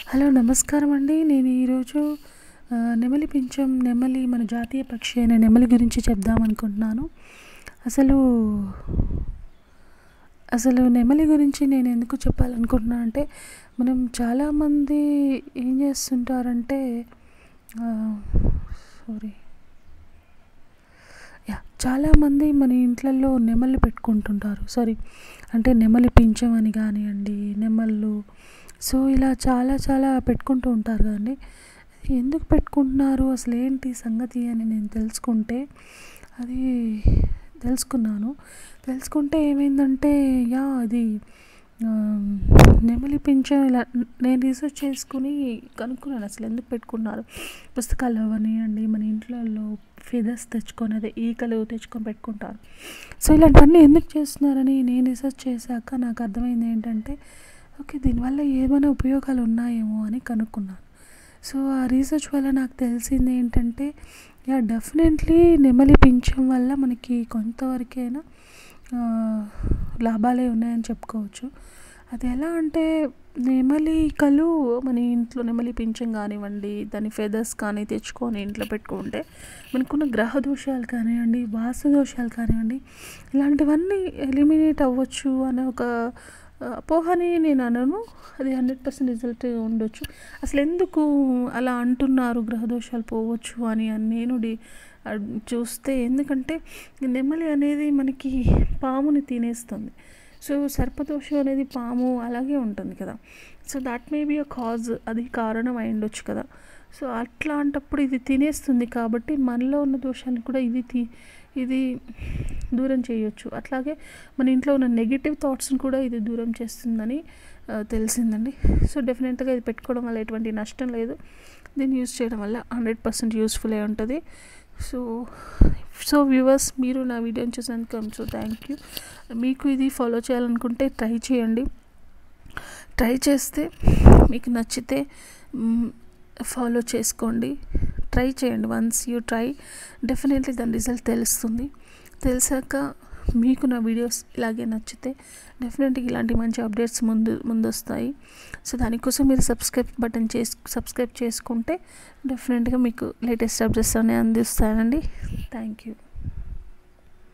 hello నమస్కారం అండి నేను ఈరోజు ఆ, నెమలి పింఛం నెమలి మన జాతీయ పక్షి అయిన నెమలి గురించి చెప్దాం అనుకుంటున్నాను అసలు అసలు నెమలి గురించి నేను ఎందుకు చెప్పాలనుకుంటున్నాను అంటే మనం చాలామంది ఏం చేస్తుంటారంటే సారీ యా చాలామంది మన ఇంట్లలో నెమళ్ళు పెట్టుకుంటుంటారు సారీ అంటే నెమలి పింఛం అని కానివ్వండి నెమళ్ళు సో ఇలా చాలా చాలా పెట్టుకుంటూ ఉంటారు కదండి ఎందుకు పెట్టుకుంటున్నారు అసలు ఏంటి సంగతి అని నేను తెలుసుకుంటే అది తెలుసుకున్నాను తెలుసుకుంటే ఏమైందంటే యా అది ఆ, నెమలి పింఛం ఇలా నేను రీసెర్చ్ చేసుకుని కనుక్కున్నాను అసలు ఎందుకు పెట్టుకున్నారు పుస్తకాలు అవనివ్వండి మన ఇంట్లో ఫెదర్స్ తెచ్చుకొని అదే ఈకలు తెచ్చుకొని పెట్టుకుంటారు సో ఇలాంటివన్నీ ఎందుకు చేస్తున్నారని నేను రీసెర్చ్ చేశాక నాకు అర్థమైంది ఏంటంటే ఓకే దీనివల్ల ఏమైనా ఉపయోగాలు ఉన్నాయేమో అని కనుక్కున్నాను సో ఆ రీసెర్చ్ వల్ల నాకు తెలిసింది ఏంటంటే యా డెఫినెట్లీ నెమలి పింఛం వల్ల మనకి కొంతవరకైనా ఆ, లాభాలే ఉన్నాయని చెప్పుకోవచ్చు అది ఎలా అంటే నెమలికలు మన ఇంట్లో నెమలి పింఛం కానివ్వండి దాని ఫెదర్స్ కానీ తెచ్చుకొని ఇంట్లో పెట్టుకుంటే మనకున్న గ్రహ దోషాలు కానివ్వండి వాస్తు దోషాలు కానివ్వండి ఇలాంటివన్నీ ఎలిమినేట్ అవ్వచ్చు అనే ఒక ఆ, అపోహని నేను అనను అది హండ్రెడ్ పర్సెంట్ రిజల్ట్ ఉండొచ్చు అసలు ఎందుకు అలా అంటున్నారు గ్రహదోషాలు పోవచ్చు అని అని నేను డి ఆ, చూస్తే ఎందుకంటే ఈ నెమలి అనేది మనకి పాముని తినేస్తుంది సో సర్పదోషం అనేది పాము అలాగే ఉంటుంది కదా so that may be a cause అది కారణం అయి ఉండొచ్చు కదా సో అట్లాంటప్పుడు ఇది తినేస్తుంది కాబట్టి మనలో ఉన్న దోషాన్ని కూడా ఇది తి ఇది దూరం చేయొచ్చు అట్లాగే మన ఇంట్లో ఉన్న నెగిటివ్ థాట్స్ని కూడా ఇది దూరం చేస్తుందని ఆ, తెలిసిందండి సో డెఫినెట్గా ఇది పెట్టుకోవడం వల్ల ఎటువంటి నష్టం లేదు దీన్ని యూజ్ చేయడం వల్ల హండ్రెడ్ పర్సెంట్ యూస్ఫుల్ అయి ఉంటుంది సో సో వ్యూవర్స్ మీరు నా వీడియోని చూసినందుకు సో థ్యాంక్ యూ మీకు ఇది ఫాలో చేయాలనుకుంటే ట్రై చేయండి ట్రై చేస్తే మీకు నచ్చితే ఫాలో చేసుకోండి ట్రై చేయండి వన్స్ యూ ట్రై డెఫినెట్లీ దాని రిజల్ట్ తెలుస్తుంది తెలిసాక మీకు నా వీడియోస్ ఇలాగే నచ్చితే డెఫినెట్గా ఇలాంటి మంచి అప్డేట్స్ ముందు ముందు వస్తాయి సో దానికోసం మీరు సబ్స్క్రైబ్ బటన్ చేసి సబ్స్క్రైబ్ చేసుకుంటే డెఫినెట్గా మీకు లేటెస్ట్ అప్డేట్స్ అనేవి అందిస్తానండి థ్యాంక్ యూ